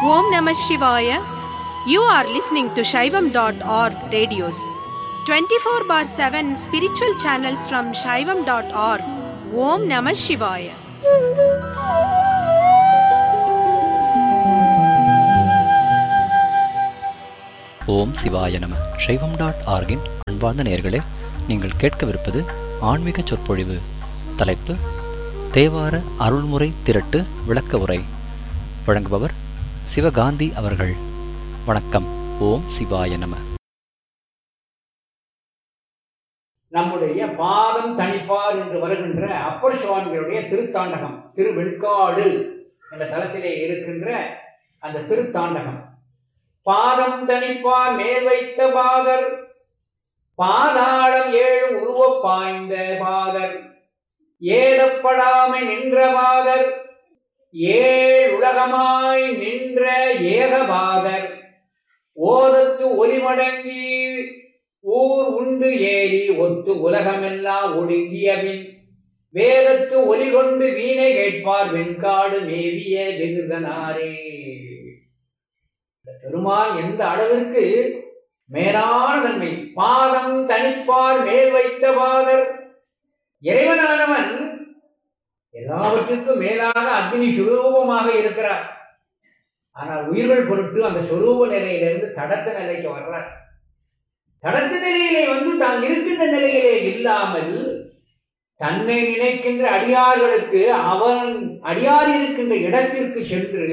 Om Namah Shivaya. You are listening to Shaivam.org radios. 24 bar 7 spiritual channels from Shaivam.org. Om Namah Shivaya. ஓம் சிவாய நம சைவம் dot ஆர்கின் அன்பார்ந்த நேயர்களே நீங்கள் கேட்கவிருப்பது ஆன்மீக சொற்பொழிவு தலைப்பு தேவார அருள்முறை திரட்டு விளக்க உரை வழங்குபவர் சிவகாந்தி அவர்கள் வணக்கம் ஓம் சிவாய நம நம்முடைய பாதம் தணிப்பார் என்று வருகின்ற அப்பர் சுவாமிகளுடைய திருத்தாண்டகம் திருவெண்காடு என்ற தலத்திலே இருக்கின்ற அந்த திருத்தாண்டகம் பாதம் தணிப்பார் மேல் வைத்த பாதர் பாதாளம் ஏழு உருவப் பாய்ந்த பாதர் ஏதப்படாமை நின்ற பாதர் ஏழ் உலகமாய் நின்ற ஏகபாதர் ஓதத்து ஒலிமடங்கி ஊர் உண்டு ஏறி ஒத்து உலகமெல்லாம் ஒடுங்கியபின் வேதத்து ஒலி கொண்டு வீணை கேட்பார் வெண்காடு மேவிய வெகுதனாரே இந்த பெருமான் எந்த அளவிற்கு மேலான தன்மை பாதம் தனிப்பார் மேல் வைத்த பாதர் இறைவனானவன் எல்லாவற்றுக்கும் மேலான அக்னி சுரூபமாக இருக்கிறார் ஆனால் உயிர்கள் பொருட்டு அந்த சுரூப நிலையிலிருந்து தடத்த நிலைக்கு வர்றார் தடத்த நிலையிலே வந்து தான் இருக்கின்ற நிலையிலே இல்லாமல் தன்னை நினைக்கின்ற அடியார்களுக்கு அவன் அடியார் இருக்கின்ற இடத்திற்கு சென்று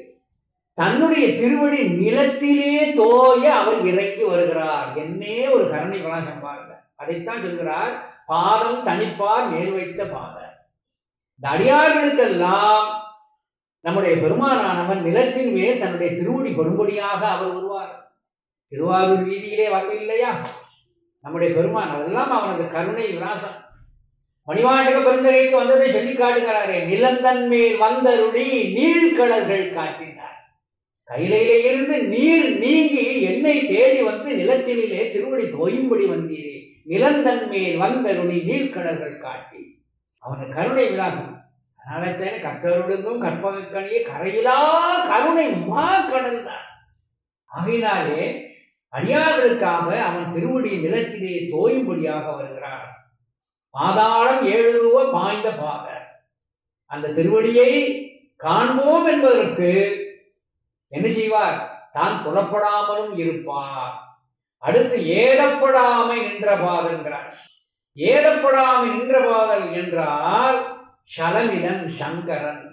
தன்னுடைய திருவடி நிலத்திலே தோய அவர் இறங்கி வருகிறார் என்னே ஒரு கருணை விளாசம் பாருங்க அதைத்தான் சொல்கிறார் பாதம் தனிப்பார் மேல் வைத்த பாதம் இந்த அடியார்களுக்கெல்லாம் நம்முடைய பெருமானானவன் நிலத்தின் மேல் தன்னுடைய திருவடி படும்படியாக அவர் வருவார் திருவாரூர் வீதியிலே வரவில்லையா நம்முடைய பெருமான் அதெல்லாம் அவனது கருணை விலாசம் மணிவாசக பெருந்தகைக்கு வந்ததை சொல்லி காட்டுகிறாரே நிலந்தன் மேல் வந்தருளி நீழ்கடல்கள் காட்டினார் கையிலே இருந்து நீர் நீங்கி என்னை தேடி வந்து நிலத்திலே திருவடி தோயும்படி வந்தீரே நிலந்தன் மேல் வந்தருளி நீழ்கடல்கள் காட்டி அவனது கருணை விலாசம் அதனால கர்த்தருடனும் கற்பகக்கணியே கரையிலா கருணை மா கடல் தான் ஆகையினாலே அடியார்களுக்காக அவன் திருவடி நிலத்திலே தோயும்படியாக வருகிறார் பாதாளம் ஏழு ரூபா பாய்ந்த பாத அந்த திருவடியை காண்போம் என்பதற்கு என்ன செய்வார் தான் புலப்படாமலும் இருப்பார் அடுத்து ஏதப்படாமை நின்ற பாதங்கிறார் ஏதப்படாமை நின்ற பாதல் என்றால் சலமிலன் சங்கரன்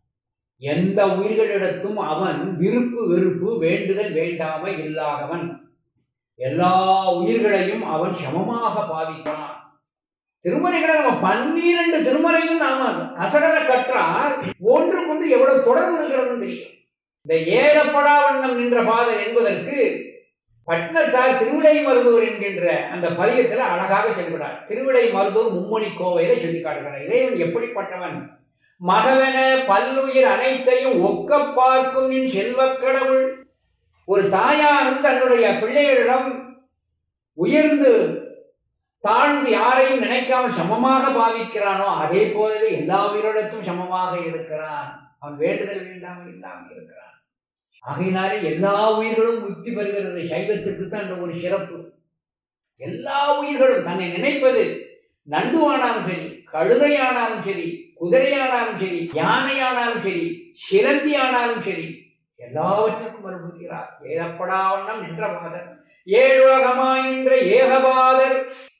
எந்த உயிர்களிடத்தும் அவன் விருப்பு வெறுப்பு வேண்டுதல் வேண்டாமை இல்லாதவன் எல்லா உயிர்களையும் அவன் சமமாக பாவிக்கிறான் திருமறைகளை நம்ம பன்னிரண்டு திருமறையும் நாம அசடர கற்றால் ஒன்றுக்கொன்று எவ்வளவு தொடர்பு இருக்கிறதுன்னு தெரியும் இந்த ஏறப்படாவண்ணம் நின்ற பாதல் என்பதற்கு பட்னத்தார் திருவிடை மருதூர் என்கின்ற அந்த பதியத்தில் அழகாக செல்கிறார் திருவிடை மருதூர் மும்மணி கோவையில சொல்லி காட்டுகிறார் இறைவன் எப்படிப்பட்டவன் மகவென பல்லுயிர் அனைத்தையும் ஒக்க பார்க்கும் நின் செல்வக் கடவுள் ஒரு தாயானது தன்னுடைய பிள்ளைகளிடம் உயர்ந்து தாழ்ந்து யாரையும் நினைக்காமல் சமமாக பாவிக்கிறானோ அதே போலவே எல்லா உயிரிடத்தும் சமமாக இருக்கிறான் அவன் வேண்டுதல் வேண்டாமல் இல்லாமல் இருக்கிறான் ஆகையினாலே எல்லா உயிர்களும் முக்தி பெறுகிறது சைவத்திற்கு தான் அந்த ஒரு சிறப்பு எல்லா உயிர்களும் தன்னை நினைப்பது நண்டுவானாலும் சரி கழுதையானாலும் சரி குதிரையானாலும் சரி யானையானாலும் சரி சிலந்தி ஆனாலும் சரி எல்லாவற்றிற்கும் வருகிறார் ஏதப்படாவண்ணம் நின்ற பாதர் ஏழுலகமாயின்ற ஏகபாதர்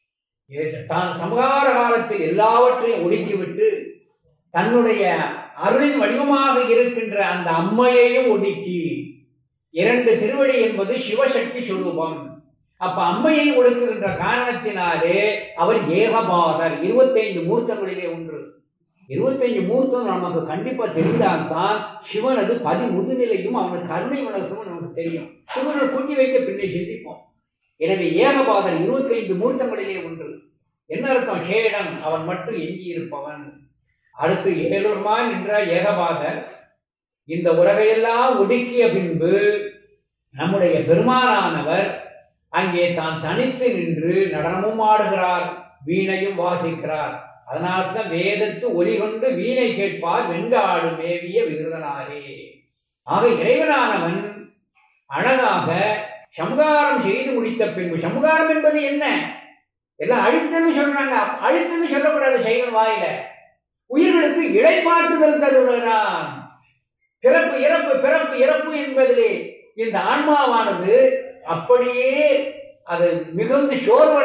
தான் சமகார காலத்தில் எல்லாவற்றையும் ஒடுக்கிவிட்டு தன்னுடைய அருளின் வடிவமாக இருக்கின்ற அந்த அம்மையையும் ஒடுக்கி இரண்டு திருவடி என்பது சிவசக்தி சுரூபம் அப்ப அம்மையை ஒடுக்குகின்ற காரணத்தினாலே அவர் ஏகபாதர் இருபத்தைந்து மூர்த்தங்களிலே ஒன்று இருபத்தைந்து மூர்த்தம் நமக்கு கண்டிப்பா தெரிந்தால்தான் சிவனது பதி முதுநிலையும் அவனது கருணை மனசும் நமக்கு தெரியும் சிவனை கொண்டி வைக்க பின்னே சிந்திப்போம் எனவே ஏகபாதர் இருபத்தைந்து மூர்த்தங்களிலே ஒன்று என்ன அர்த்தம் ஷேடன் அவன் மட்டும் எஞ்சி இருப்பவன் அடுத்து ஏழுமான் என்ற ஏகபாதர் இந்த உலகையெல்லாம் ஒடுக்கிய பின்பு நம்முடைய பெருமானானவர் அங்கே தான் தனித்து நின்று நடனமும் ஆடுகிறார் வீணையும் வாசிக்கிறார் அதனால்தான் வேதத்து ஒலி கொண்டு வீணை கேட்பார் வெண்காடு மேவிய விருதனாரே ஆக இறைவனானவன் அழகாக சமுகாரம் செய்து முடித்த பின்பு சமுகாரம் என்பது என்ன எல்லாம் அழுத்தன்னு சொல்றாங்க அழுத்தன்னு சொல்லக்கூடாது சைவன் வாயில உயிர்களுக்கு இழைப்பாற்றுதல் தருகிறான் பிறப்பு இறப்பு பிறப்பு இறப்பு என்பதிலே இந்த ஆன்மாவானது அப்படியே அது மிகுந்து சோர்வ